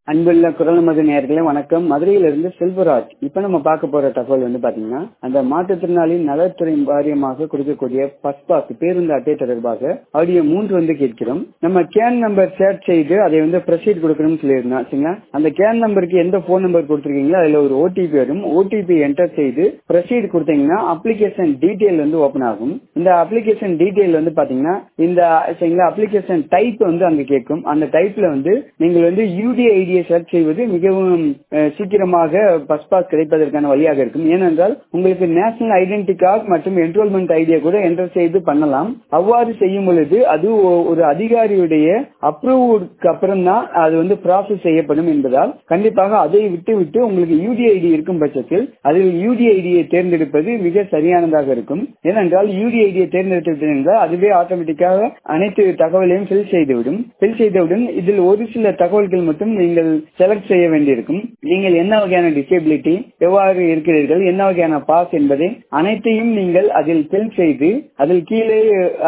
அன்புள்ள குரல் மது நேயர்களே வணக்கம் மதுரையிலிருந்து செல்வராஜ் இப்ப நம்ம பார்க்க போற தகவல் வந்து பாத்தீங்கன்னா அந்த மாற்றுத்திறனாளியின் நலத்துறை வாரியமாக கொடுக்கக்கூடிய பஸ்பாஸ் பேருந்து அட்டை தொடர்பாக ஆடியோ மூன்று வந்து கேட்கிறோம் நம்ம கேன் நம்பர் ஷேர் செய்து அதை வந்து ப்ரொசீட் கொடுக்கணும்னு சொல்லியிருந்தோம் சரிங்களா அந்த கேன் நம்பருக்கு எந்த போன் நம்பர் கொடுத்துருக்கீங்களோ அதுல ஒரு ஓடிபி வரும் ஓடிபி என்டர் செய்து ப்ரொசீட் கொடுத்தீங்கன்னா அப்ளிகேஷன் டீடைல் வந்து ஓபன் ஆகும் இந்த அப்ளிகேஷன் டீடைல் வந்து பாத்தீங்கன்னா இந்த சரிங்களா அப்ளிகேஷன் டைப் வந்து அங்க கேட்கும் அந்த டைப்ல வந்து நீங்கள் வந்து யூடிஐ ஐடியை சர்ச் செய்வது மிகவும் அஹ், சீக்கிரமாக பஸ் பாஸ் கிடைப்பதற்கான வழியாக இருக்கும் ஏனென்றால் உங்களுக்கு நேஷனல் ஐடென்டி கார்டு மற்றும் என்ரோல்மெண்ட் ஐடியா கூட என்டர் செய்து பண்ணலாம் அவ்வாறு செய்யும் பொழுது அது ஒ- ஒரு அதிகாரியுடைய அப்ரூவ்டுக்கு அப்புறம் தான் அது வந்து ப்ராசஸ் செய்யப்படும் என்பதால் கண்டிப்பாக அதை விட்டு விட்டு உங்களுக்கு யூடிஐடி இருக்கும் பட்சத்தில் அதில் யூடிஐடியை தேர்ந்தெடுப்பது மிக சரியானதாக இருக்கும் ஏனென்றால் யூடிஐடியை தேர்ந்தெடுத்து விட்டது என்றால் அதுவே ஆட்டோமேட்டிக்காக அனைத்து தகவலையும் ஃபில் செய்துவிடும் ஃபில் செய்தவுடன் இதில் ஒரு சில தகவல்கள் மட்டும் நீங்கள் செலக்ட் செய்ய வேண்டியிருக்கும் நீங்கள் என்ன வகையான டிசேபிலிட்டி எவ்வாறு இருக்கிறீர்கள் என்ன வகையான பாஸ் என்பதை அனைத்தையும் நீங்கள் அதில் ஃபில் செய்து அதில் கீழே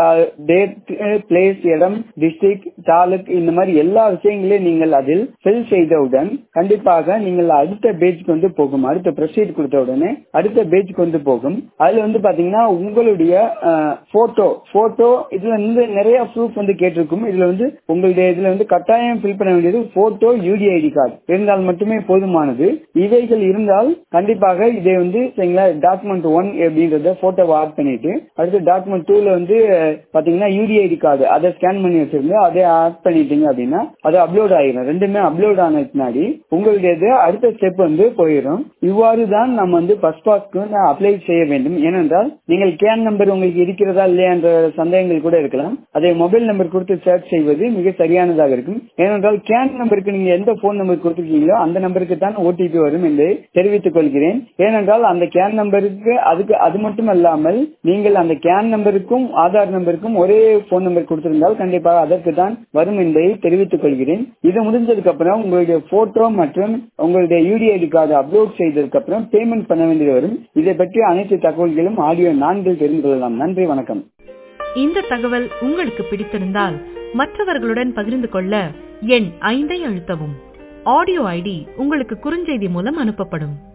டேட் பிளேஸ் இடம் டிஸ்ட்ரிக்ட் தாலுக் இந்த மாதிரி எல்லா விஷயங்களையும் நீங்கள் அதில் ஃபில் செய்தவுடன் கண்டிப்பாக நீங்கள் அடுத்த பேஜ்க்கு வந்து போகும் அடுத்த ப்ரொசீட் கொடுத்த உடனே அடுத்த பேஜ்க்கு வந்து போகும் அதுல வந்து பாத்தீங்கன்னா உங்களுடைய போட்டோ போட்டோ இதுல வந்து நிறைய ப்ரூஃப் வந்து கேட்டிருக்கும் இதுல வந்து உங்களுடைய இதுல வந்து கட்டாயம் ஃபில் பண்ண வேண்டியது போட்டோ யூடிஐடி கார்டு இருந்தால் மட்டுமே போதுமானது இவைகள் இருந்தால் கண்டிப்பாக இதை வந்து சரிங்களா டாக்குமெண்ட் ஒன் அப்படின்றத போட்டோவை ஆட் பண்ணிட்டு அடுத்து டாக்குமெண்ட் டூல வந்து அஹ், பாத்தீங்கன்னா யூடிஐடி கார்டு அதை ஸ்கேன் பண்ணி வச்சிருந்து அதை ஆட் பண்ணிட்டீங்க அப்படின்னா அது அப்லோட் ஆகிடும் ரெண்டுமே அப்லோட் ஆன பின்னாடி உங்களுடையது அடுத்த ஸ்டெப் வந்து போயிடும் இவ்வாறு தான் நம்ம வந்து பஸ் பாஸ்க்கு அப்ளை செய்ய வேண்டும் ஏனென்றால் நீங்கள் கேன் நம்பர் உங்களுக்கு இருக்கிறதா இல்லையா என்ற சந்தேகங்கள் கூட இருக்கலாம் அதை மொபைல் நம்பர் கொடுத்து சர்ச் செய்வது மிக சரியானதாக இருக்கும் ஏனென்றால் கேன் நம்பருக்கு நீங்க எந்த போன் நம்பர் கொடுத்துருக்கீங்களோ அந்த நம்பருக்கு தான் ஓடிபி வரும் என்று தெரிவித்துக் கொள்கிறேன் ஏனென்றால் அந்த கேன் நம்பருக்கு அதுக்கு அது மட்டும் அல்லாமல் நீங்கள் அந்த கேன் நம்பருக்கும் ஆதார் நம்பருக்கும் ஒரே போன் நம்பர் கொடுத்திருந்தால் கண்டிப்பாக அதற்கு தான் வரும் என்பதை தெரிவித்துக் கொள்கிறேன் இது முடிஞ்சதுக்கு அப்புறம் உங்களுடைய போட்டோ மற்றும் உங்களுடைய யூடிஐடி கார்டு அப்லோட் செய்ததுக்கு அப்புறம் பேமெண்ட் பண்ண வேண்டியது வரும் இதை பற்றி அனைத்து தகவல்களும் ஆடியோ நான்கில் தெரிந்து கொள்ளலாம் நன்றி வணக்கம் இந்த தகவல் உங்களுக்கு பிடித்திருந்தால் மற்றவர்களுடன் பகிர்ந்து கொள்ள எண் ஐந்தை அழுத்தவும் ஆடியோ ஐடி உங்களுக்கு குறுஞ்செய்தி மூலம் அனுப்பப்படும்